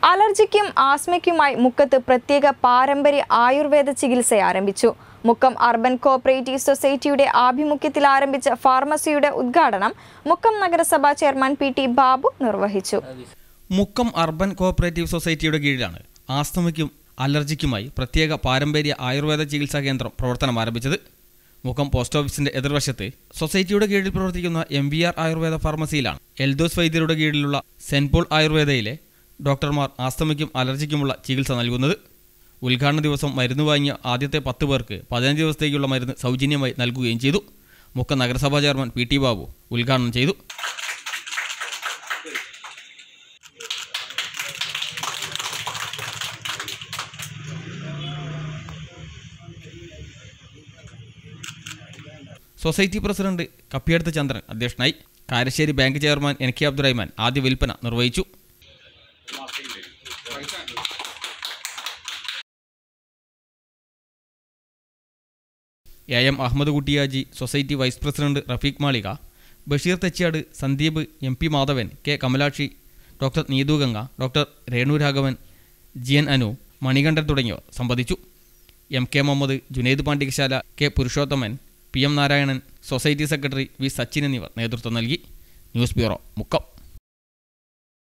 അലർജിക്കും ആസ്മയ്ക്കുമായി മുക്കത്ത് പ്രത്യേക പാരമ്പര്യ ആയുർവേദ ചികിത്സ ആരംഭിച്ചു മുക്കം അർബൻ കോപ്പറേറ്റീവ് സൊസൈറ്റിയുടെ ആഭിമുഖ്യത്തിൽ ആരംഭിച്ച ഫാർമസിയുടെ ഉദ്ഘാടനം മുക്കം നഗരസഭാ ചെയർമാൻ പി ടി ബാബു നിർവഹിച്ചു മുക്കം അർബൻ കോഓപ്പറേറ്റീവ് സൊസൈറ്റിയുടെ കീഴിലാണ് ആസ്തമയ്ക്കും അലർജിക്കുമായി പ്രത്യേക പാരമ്പര്യ ആയുർവേദ ചികിത്സാ കേന്ദ്രം പ്രവർത്തനം ആരംഭിച്ചത് മുക്കം പോസ്റ്റ് ഓഫീസിന്റെ എതിർവശത്ത് സൊസൈറ്റിയുടെ കീഴിൽ പ്രവർത്തിക്കുന്ന എം വി ആർ ആയുർവേദ ഫാർമസിയിലാണ് എൽദോസ് വൈദ്യരുടെ കീഴിലുള്ള സെന്റ് പോൾ ആയുർവേദയിലെ ഡോക്ടർമാർ ആസ്തമയ്ക്കും അലർജിക്കുമുള്ള ചികിത്സ നൽകുന്നത് ഉദ്ഘാടന ദിവസം മരുന്ന് വാങ്ങിയ ആദ്യത്തെ പത്ത് പേർക്ക് പതിനഞ്ച് ദിവസത്തേക്കുള്ള മരുന്ന് സൗജന്യമായി നൽകുകയും ചെയ്തു മുക്കം നഗരസഭാ ചെയർമാൻ പി ടി ബാബു ഉദ്ഘാടനം ചെയ്തു സൊസൈറ്റി പ്രസിഡന്റ് കപ്പിയടുത്ത് ചന്ദ്രൻ അധ്യക്ഷനായി Karassery bank chairman N K Abdurahman ആദ്യ വിൽപ്പന നിർവഹിച്ചു A M Ahammed Kuttiyaji society vice president Rafeeq Malika Basheer Thechiyad Sandeep M P Madhavan K Kamalakshi doctor Neethu Ganga doctor Renu Raghavan G N Anu Manikandan തുടങ്ങിയവർ സംബന്ധിച്ചു M K Muhammed Junaid Pandikasala K Purushothaman P M Narayanan society secretary V Sachin എന്നിവർ നേതൃത്വം നൽകി ന്യൂസ് ബ്യൂറോ മുക്കം